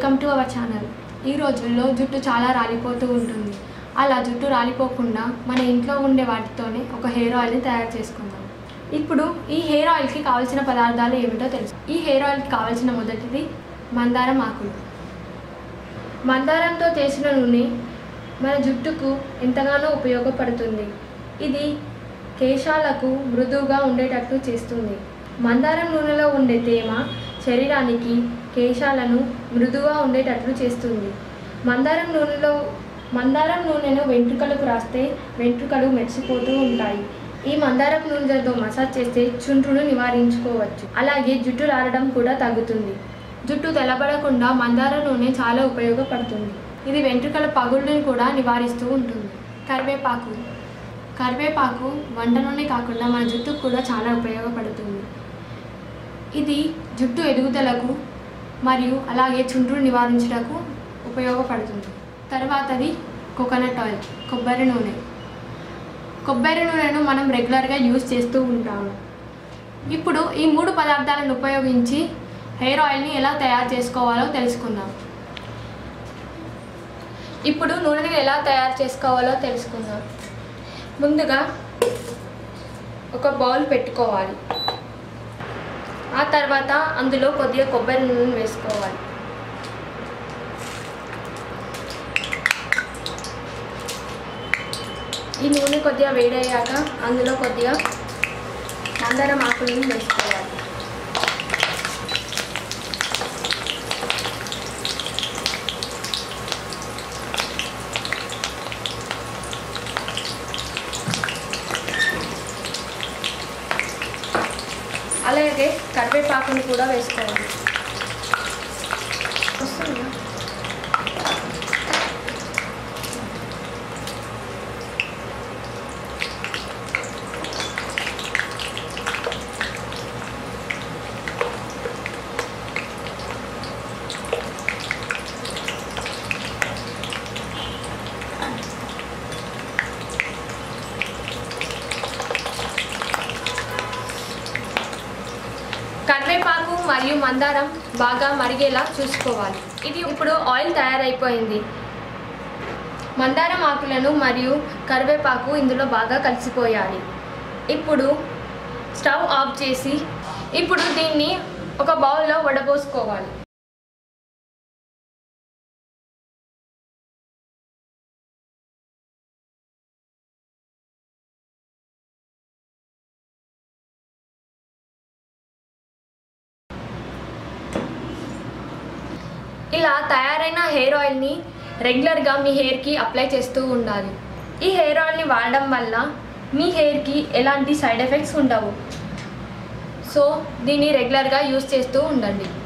Welcome to our channel ఈ రోజుల్లో జుట్టు చాలా రాలిపోతూ ఉంటుంది అలా జుట్టు రాలిపోకుండా మన ఇంట్లో ఉండే వాటితోనే ఒక హెయిర్ ఆయిల్ని తయారు చేసుకుందాం ఇప్పుడు ఈ హెయిర్ ఆయిల్కి కావాల్సిన పదార్థాలు ఏమిటో తెలుసు ఈ హెయిర్ ఆయిల్కి కావాల్సిన మొదటిది మందారం ఆకులు మందారంతో చేసిన నూనె మన జుట్టుకు ఎంతగానో ఉపయోగపడుతుంది ఇది కేశాలకు మృదువుగా ఉండేటట్లు చేస్తుంది మందారం నూనెలో ఉండే తేమ శరీరానికి కేశాలను మృదువుగా ఉండేటట్లు చేస్తుంది మందారం నూనెలో మందారం నూనెను వెంట్రుకలకు రాస్తే వెంట్రుకలు మెరిసిపోతూ ఉంటాయి ఈ మందారం నూనెతో మసాజ్ చేస్తే చుండ్రును నివారించుకోవచ్చు అలాగే జుట్టు రాలడం కూడా తగ్గుతుంది జుట్టు తెల్లబడకుండా మందార నూనె చాలా ఉపయోగపడుతుంది ఇది వెంట్రుకల పగుళ్ళని కూడా నివారిస్తూ ఉంటుంది కరివేపాకు కరివేపాకు వంట నూనె కాకుండా మన జుట్టుకు కూడా చాలా ఉపయోగపడుతుంది ఇది జుట్టు ఎదుగుదలకు మరియు అలాగే చుండ్రు నివారించడానికి ఉపయోగపడుతుంది తర్వాతది కోకోనట్ ఆయిల్ కొబ్బరి నూనె కొబ్బరి నూనెను మనం రెగ్యులర్గా యూజ్ చేస్తూ ఉంటాము ఇప్పుడు ఈ మూడు పదార్థాలను ఉపయోగించి హెయిర్ ఆయిల్ని ఎలా తయారు చేసుకోవాలో తెలుసుకుందాం ఇప్పుడు నూనెని ఎలా తయారు చేసుకోవాలో తెలుసుకుందాం ముందుగా ఒక బౌల్ పెట్టుకోవాలి ఆ తర్వాత అందులో కొద్దిగా కొబ్బరి నూనె వేసుకోవాలి ఈ నూనె కొద్దిగా వేడయ్యాక అందులో కొద్దిగా మందారం ఆకులను వేసుకోవాలి అలాగే కరివేపాకుని కూడా వేసుకోవాలి వస్తుందా? కరివేపాకు మరియు మందారం బాగా మరిగేలా చూసుకోవాలి ఇది ఇప్పుడు ఆయిల్ తయారైపోయింది మందారం ఆకులను మరియు కరివేపాకు ఇందులో బాగా కలిసిపోయాలి ఇప్పుడు స్టవ్ ఆఫ్ చేసి ఇప్పుడు దీన్ని ఒక బౌల్లో వడపోసుకోవాలి ఇలా తయారైన హెయిర్ ఆయిల్ని రెగ్యులర్గా మీ హెయిర్కి అప్లై చేస్తూ ఉండాలి ఈ హెయిర్ ఆయిల్ని వాడడం వల్ల మీ హెయిర్కి ఎలాంటి సైడ్ ఎఫెక్ట్స్ ఉండవు సో దీన్ని రెగ్యులర్గా యూస్ చేస్తూ ఉండండి